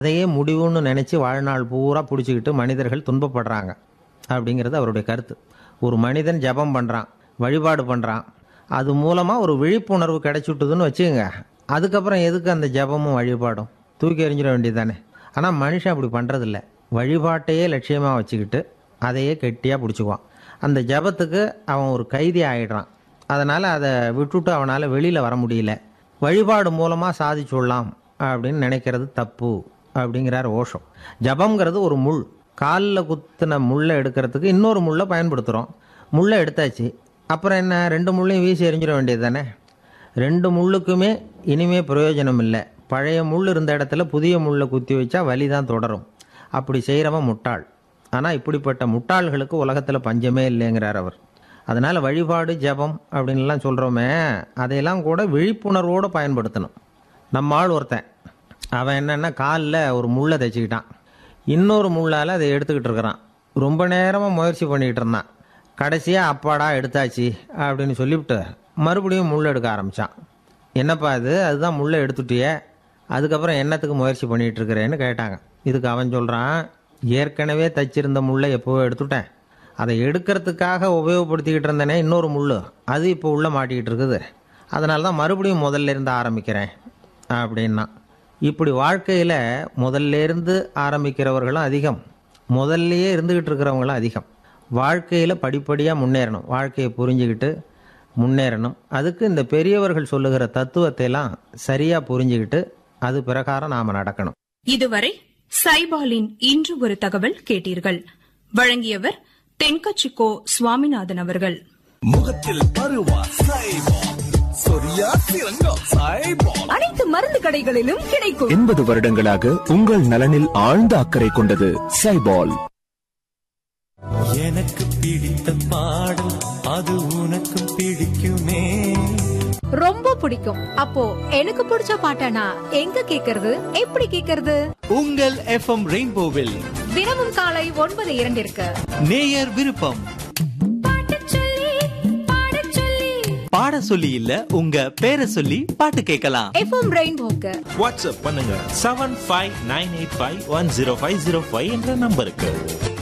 அதையே முடிவுன்னு நினச்சி வாழ்நாள் பூரா பிடிச்சிக்கிட்டு மனிதர்கள் துன்பப்படுறாங்க அப்படிங்கிறது அவருடைய கருத்து ஒரு மனிதன் ஜெபம் பண்ணுறான் வழிபாடு பண்ணுறான் அது மூலமாக ஒரு விழிப்புணர்வு கிடைச்சுட்டுதுன்னு வச்சுக்கோங்க அதுக்கப்புறம் எதுக்கு அந்த ஜெபமும் வழிபாடும் தூக்கி எறிஞ்சிட வேண்டியது தானே ஆனால் மனுஷன் அப்படி பண்ணுறதில்ல வழிபாட்டையே லட்சியமாக வச்சுக்கிட்டு அதையே கெட்டியாக பிடிச்சிக்குவான் அந்த ஜெபத்துக்கு அவன் ஒரு கைதி ஆகிடுறான் அதனால் அதை விட்டுட்டு அவனால் வெளியில் வர முடியல வழிபாடு மூலமாக சாதிச்சுடலாம் அப்படின்னு நினைக்கிறது தப்பு அப்படிங்கிறார் ஓஷம் ஜபம்ங்கிறது ஒரு முள் காலில் குத்தின முள்ளை எடுக்கிறதுக்கு இன்னொரு முள்ளை பயன்படுத்துகிறோம் முள்ளை எடுத்தாச்சு அப்புறம் என்ன ரெண்டு முள்ளையும் வீசி எறிஞ்சிட வேண்டியது தானே ரெண்டு முள்ளுக்குமே இனிமே பிரயோஜனம் இல்லை பழைய முள் இருந்த இடத்துல புதிய முள்ளை குத்தி வச்சா வலி தான் தொடரும் அப்படி செய்கிறவன் முட்டாள் ஆனால் இப்படிப்பட்ட முட்டாள்களுக்கு உலகத்தில் பஞ்சமே இல்லைங்கிறார் அவர் அதனால் வழிபாடு ஜெபம் அப்படின்லாம் சொல்கிறோமே அதையெல்லாம் கூட விழிப்புணர்வோடு பயன்படுத்தணும் நம்ம ஆள் ஒருத்தன் அவன் என்னென்னா காலில் ஒரு முள்ளை தைச்சிக்கிட்டான் இன்னொரு முள்ளால் அதை எடுத்துக்கிட்டு இருக்கிறான் ரொம்ப நேரமாக முயற்சி பண்ணிக்கிட்டு இருந்தான் கடைசியாக அப்பாடா எடுத்தாச்சு அப்படின்னு சொல்லிவிட்டு மறுபடியும் முள் எடுக்க ஆரம்பித்தான் என்னப்பா இது அதுதான் முள்ளை எடுத்துட்டியே அதுக்கப்புறம் என்னத்துக்கு முயற்சி பண்ணிகிட்டு இருக்கிறேன்னு கேட்டாங்க இதுக்கு அவன் சொல்கிறான் ஏற்கனவே தைச்சிருந்த முள்ளை எப்போவோ எடுத்துட்டேன் அதை எடுக்கிறதுக்காக உபயோகப்படுத்திக்கிட்டு இருந்தேனே இன்னொரு முள் அது இப்போ உள்ளே மாட்டிக்கிட்டு இருக்குது அதனால தான் மறுபடியும் முதல்ல இருந்து ஆரம்பிக்கிறேன் அப்படின்னா இப்படி வாழ்க்கையில் முதல்ல இருந்து ஆரம்பிக்கிறவர்களும் அதிகம் முதல்லையே இருந்துக்கிட்டு இருக்கிறவங்களும் அதிகம் வாழ்க்கையில் படிப்படியாக முன்னேறணும் வாழ்க்கையை புரிஞ்சுக்கிட்டு முன்னேறணும் அதுக்கு இந்த பெரியவர்கள் சொல்லுகிற தத்துவத்தை எல்லாம் சரியாக புரிஞ்சுக்கிட்டு அது பிரகாரம் நாம் நடக்கணும் இதுவரை சைபாலின் இன்று ஒரு தகவல் கேட்டீர்கள் வழங்கியவர் தென்கச்சிக்கோ சுவாமிநாதன் அவர்கள் முகத்தில் பருவா சைபால் சொரியா சிறங்கா சைபால் அனைத்து மருந்து கடைகளிலும் கிடைக்கும் எண்பது வருடங்களாக உங்கள் நலனில் ஆழ்ந்த அக்கறை கொண்டது சைபால் எனக்கு பிடித்த பாடல் அது உனக்கும் பிடிக்குமே ரொம்ப பிடிக்கும் அப்போ எனக்கு பிடிச்ச பாட்டனா எங்க கேக்குறது எப்படி கேக்குறது உங்கள் எஃப்எம் ரெயின்போவில் தினமும் காலை ஒன்பது இரண்டிற்கு நேயர் விருப்பம் பாட சொல்லி இல்ல உங்க பேரை சொல்லி பாட்டு கேட்கலாம் எஃப்எம் ரெயின்போக்கு வாட்ஸ்அப் பண்ணுங்க seven five nine eight five one zero five zero five என்ற நம்பருக்கு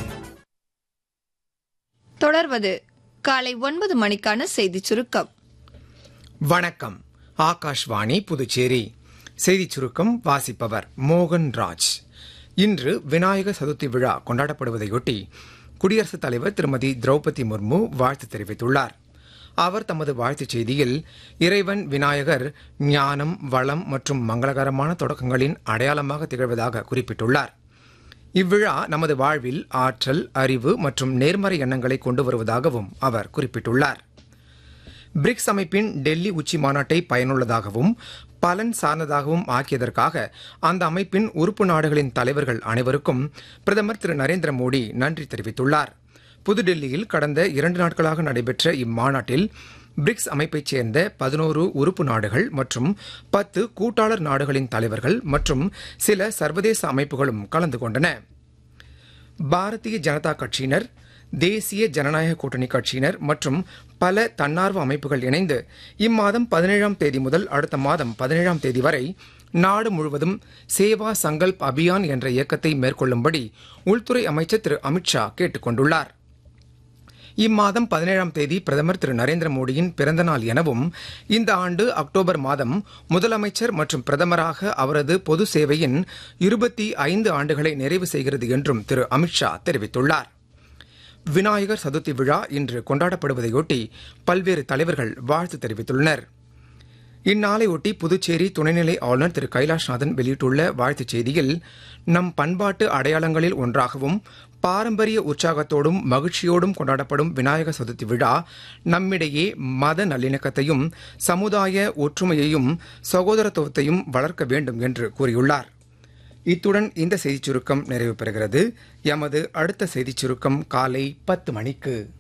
தொடர்வது காலை ஒன்பது மணிக்கான செய்திச் சுருக்கம் வணக்கம் ஆகாஷ்வாணி புதுச்சேரி செய்திச் சுருக்கம் வாசிப்பவர் மோகன் ராஜ் இன்று விநாயகர் சதுர்த்தி விழா கொண்டாடப்படுவதையொட்டி குடியரசுத் தலைவர் திருமதி திரௌபதி முர்மு வாழ்த்து தெரிவித்துள்ளார் அவர் தமது வாழ்த்துச் செய்தியில் இறைவன் விநாயகர் ஞானம் வளம் மற்றும் மங்களகரமான தொடக்கங்களின் அடையாளமாக திகழ்வதாக குறிப்பிட்டுள்ளார் இவ்விழா நமது வாழ்வில் ஆற்றல் அறிவு மற்றும் நேர்மறை எண்ணங்களை கொண்டு வருவதாகவும் அவர் குறிப்பிட்டுள்ளார் பிரிக்ஸ் அமைப்பின் டெல்லி உச்சி மாநாட்டை பயனுள்ளதாகவும் பலன் சார்ந்ததாகவும் ஆக்கியதற்காக அந்த அமைப்பின் உறுப்பு நாடுகளின் தலைவர்கள் அனைவருக்கும் பிரதமர் திரு நரேந்திர மோடி நன்றி தெரிவித்துள்ளார் புதுடெல்லியில் கடந்த இரண்டு நாட்களாக நடைபெற்ற இம்மாநாட்டில் பிரிக்ஸ் அமைப்பைச் சேர்ந்த பதினோரு உறுப்பு நாடுகள் மற்றும் பத்து கூட்டாளர் நாடுகளின் தலைவர்கள் மற்றும் சில சர்வதேச அமைப்புகளும் கலந்து கொண்டன பாரதிய ஜனதா கட்சியினர் தேசிய ஜனநாயக கூட்டணி கட்சியினர் மற்றும் பல தன்னார்வ அமைப்புகள் இணைந்து இம்மாதம் பதினேழாம் தேதி முதல் அடுத்த மாதம் பதினேழாம் தேதி வரை நாடு முழுவதும் சேவா சங்கல்ப் அபியான் என்ற இயக்கத்தை மேற்கொள்ளும்படி உள்துறை அமைச்சர் திரு அமித்ஷா கேட்டுக் கொண்டுள்ளார் இம்மாதம் பதினேழாம் தேதி பிரதமர் திரு நரேந்திர மோடியின் பிறந்தநாள் எனவும் இந்த ஆண்டு அக்டோபர் மாதம் முதலமைச்சர் மற்றும் பிரதமராக அவரது பொது சேவையின் இருபத்தி ஐந்து ஆண்டுகளை நிறைவு செய்கிறது என்றும் திரு அமித்ஷா தெரிவித்துள்ளார் விநாயகர் சதுர்த்தி விழா இன்று கொண்டாடப்படுவதையொட்டி பல்வேறு தலைவர்கள் வாழ்த்து தெரிவித்துள்ளனர் இந்நாளையொட்டி புதுச்சேரி துணைநிலை ஆளுநர் திரு கைலாஷ்நாதன் வெளியிட்டுள்ள வாழ்த்துச் செய்தியில் நம் பண்பாட்டு அடையாளங்களில் ஒன்றாகவும் பாரம்பரிய உற்சாகத்தோடும் மகிழ்ச்சியோடும் கொண்டாடப்படும் விநாயகர் சதுர்த்தி விழா நம்மிடையே மத நல்லிணக்கத்தையும் சமுதாய ஒற்றுமையையும் சகோதரத்துவத்தையும் வளர்க்க வேண்டும் என்று கூறியுள்ளார் இத்துடன் இந்த செய்திச் சுருக்கம் நிறைவு பெறுகிறது எமது அடுத்த செய்திச் சுருக்கம் காலை பத்து மணிக்கு